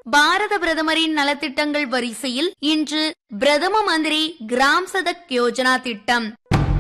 பாரத பிரதமரின் நலத்திட்டங்கள் வரிசையில் இன்று பிரதம மந்திரி கிராம் சதக் யோஜனா திட்டம்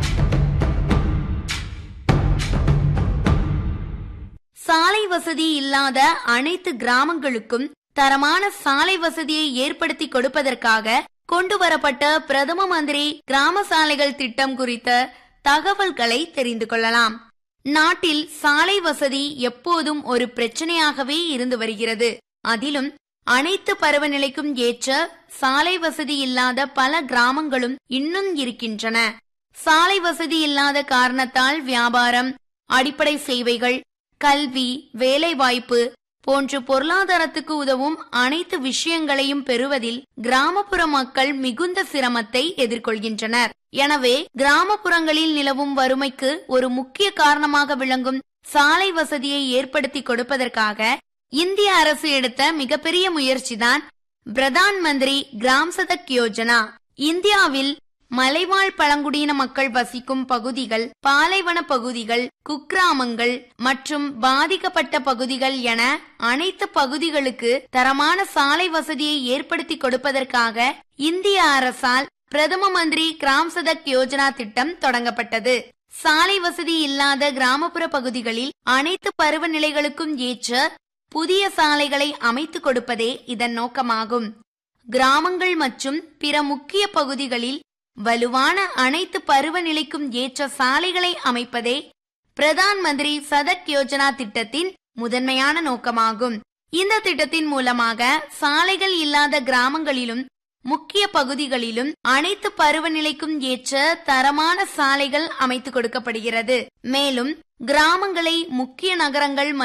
சாலை வசதி இல்லாத அனைத்து கிராமங்களுக்கும் தரமான சாலை வசதியை ஏற்படுத்தி கொடுப்பதற்காக கொண்டு வரப்பட்ட பிரதம மந்திரி கிராம சாலைகள் திட்டம் குறித்த தகவல்களை தெரிந்து கொள்ளலாம் நாட்டில் சாலை வசதி எப்போதும் ஒரு பிரச்சனையாகவே இருந்து வருகிறது அதிலும் அனைத்து பருவநிலைக்கும் ஏற்ற சாலை வசதி இல்லாத பல கிராமங்களும் இன்னும் இருக்கின்றன சாலை வசதி இல்லாத காரணத்தால் வியாபாரம் அடிப்படை சேவைகள் கல்வி வேலைவாய்ப்பு போன்ற பொருளாதாரத்துக்கு உதவும் அனைத்து விஷயங்களையும் பெறுவதில் கிராமப்புற மக்கள் மிகுந்த சிரமத்தை எதிர்கொள்கின்றனர் எனவே கிராமப்புறங்களில் நிலவும் வறுமைக்கு ஒரு முக்கிய காரணமாக விளங்கும் சாலை வசதியை ஏற்படுத்தி கொடுப்பதற்காக இந்திய அரசு எடுத்த மிகப்பெரிய முயற்சிதான் பிரதான் மந்திரி கிராம் சதக் யோஜனா இந்தியாவில் மலைவாழ் பழங்குடியின மக்கள் வசிக்கும் பகுதிகள் பாலைவன பகுதிகள் குக்கிராமங்கள் மற்றும் பாதிக்கப்பட்ட பகுதிகள் என அனைத்து பகுதிகளுக்கு தரமான சாலை வசதியை ஏற்படுத்தி கொடுப்பதற்காக இந்திய அரசால் பிரதம மந்திரி கிராம் சதக் யோஜனா திட்டம் தொடங்கப்பட்டது சாலை வசதி இல்லாத கிராமப்புற பகுதிகளில் அனைத்து பருவநிலைகளுக்கும் ஏற்ற புதிய சாலைகளை அமைத்து கொடுப்பதே இதன் நோக்கமாகும் கிராமங்கள் மற்றும் பிற முக்கிய பகுதிகளில் வலுவான அனைத்து பருவநிலைக்கும் ஏற்ற சாலைகளை அமைப்பதே பிரதான் மந்திரி சதக் யோஜனா திட்டத்தின் முதன்மையான நோக்கமாகும் இந்த திட்டத்தின் மூலமாக சாலைகள் இல்லாத கிராமங்களிலும் முக்கிய பகுதிகளிலும் அனைத்து பருவநிலைக்கும் ஏற்ற தரமான சாலைகள் அமைத்து கொடுக்கப்படுகிறது மேலும் கிராமங்களை முக்கிய நகரங்கள்